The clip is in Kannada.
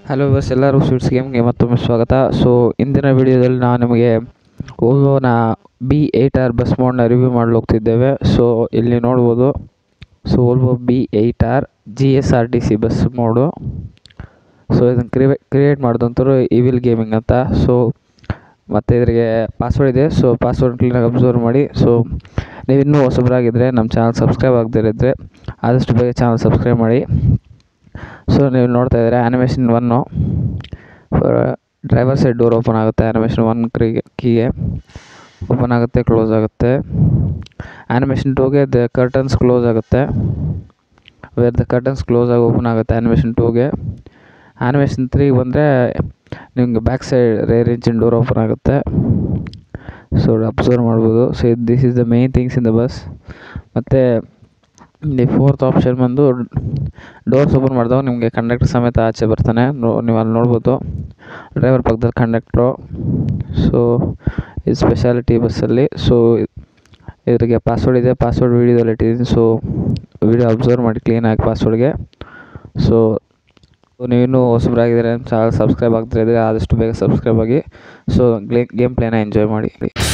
ಹಲೋ ಬಸ್ ಎಲ್ಲರೂ ಸ್ವೀಟ್ಸ್ ಗೇಮ್ಗೆ ಮತ್ತೊಮ್ಮೆ ಸ್ವಾಗತ ಸೊ ಇಂದಿನ ವಿಡಿಯೋದಲ್ಲಿ ನಾವು ನಿಮಗೆ ಓವೋನ ಬಿ ಏಯ್ಟ್ ಆರ್ ಬಸ್ ಮೋಡ್ನ ರಿವ್ಯೂ ಮಾಡಲು ಹೋಗ್ತಿದ್ದೇವೆ ಸೊ ಇಲ್ಲಿ ನೋಡ್ಬೋದು so Volvo B eight R G S R T C bus mod so ಇದನ್ನು ಕ್ರಿಯೇ ಕ್ರಿಯೇಟ್ ಮಾಡಿದಂಥವ್ರು ಇವಿಲ್ ಗೇಮಿಂಗ್ ಅಂತ ಸೊ ಮತ್ತು ಇದ್ರಿಗೆ ಪಾಸ್ವರ್ಡ್ ಇದೆ ಸೊ ಪಾಸ್ವರ್ಡ್ ಕ್ಲೀನಾಗಿ ಅಬ್ಸರ್ವ್ ಮಾಡಿ ಸೊ ನೀವು ಇನ್ನೂ ಹೊಸಬರಾಗಿದ್ದರೆ ನಮ್ಮ ಚಾನಲ್ ಸಬ್ಸ್ಕ್ರೈಬ್ ಆಗದಿರಿದ್ರೆ ಆದಷ್ಟು ಬೇಗ ಚಾನಲ್ ಸಬ್ಸ್ಕ್ರೈಬ್ ಮಾಡಿ ಸೊ ನೀವು ನೋಡ್ತಾ ಇದ್ದೀರಾ animation one driver side door open ಆಗುತ್ತೆ ಆ್ಯನಿಮೇಷನ್ ಒನ್ ಕ್ರಿಗೆ ಕೀಗೆ ಓಪನ್ ಆಗುತ್ತೆ ಕ್ಲೋಸ್ ಆಗುತ್ತೆ ಆ್ಯನಿಮೇಷನ್ ಟೂಗೆ ದ ಕರ್ಟನ್ಸ್ ಕ್ಲೋಸ್ ಆಗುತ್ತೆ ವೇರ್ ದ ಕರ್ಟನ್ಸ್ ಕ್ಲೋಸ್ ಆಗಿ ಓಪನ್ ಆಗುತ್ತೆ ಆ್ಯನಿಮೇಷನ್ ಟೂಗೆ ಆ್ಯನಿಮೇಷನ್ ತ್ರೀಗೆ ಬಂದರೆ ನಿಮಗೆ back side rear engine door open ಆಗುತ್ತೆ ಸೊ ಅಬ್ಸರ್ವ್ ಮಾಡ್ಬೋದು so this is the main things in the bus ಮತ್ತು ಇಲ್ಲಿ ಫೋರ್ತ್ ಆಪ್ಷನ್ ಬಂದು ಡೋರ್ಸ್ ಓಪನ್ ಮಾಡಿದಾಗ ನಿಮಗೆ ಕಂಡಕ್ಟರ್ ಸಮೇತ ಆಚೆ ಬರ್ತಾನೆ ನೋ ನೀವು ಅಲ್ಲಿ ನೋಡ್ಬೋದು ಡ್ರೈವರ್ ಪಕ್ಕದಲ್ಲಿ ಕಂಡಕ್ಟ್ರು ಸೊ ಇದು ಸ್ಪೆಷಾಲಿಟಿ ಬಸ್ಸಲ್ಲಿ ಸೊ ಇದ್ರಿಗೆ ಪಾಸ್ವರ್ಡ್ ಇದೆ ಪಾಸ್ವರ್ಡ್ ವೀಡಿಯೋದಲ್ಲಿ ಇಟ್ಟಿದ್ದೀನಿ ಸೊ ವೀಡಿಯೋ ಅಬ್ಸರ್ವ್ ಮಾಡಿ ಕ್ಲೀನಾಗಿ ಪಾಸ್ವರ್ಡ್ಗೆ ಸೊ ನೀವಿನ್ನೂ ಹೊಸಬರಾಗಿದ್ದರೆ ಚಾನಲ್ ಸಬ್ಸ್ಕ್ರೈಬ್ ಆಗ್ತಿದ್ರೆ ಆದಷ್ಟು ಬೇಗ ಸಬ್ಸ್ಕ್ರೈಬ್ ಆಗಿ ಸೊ ಗೇಮ್ ಪ್ಲೇನ ಎಂಜಾಯ್ ಮಾಡಿ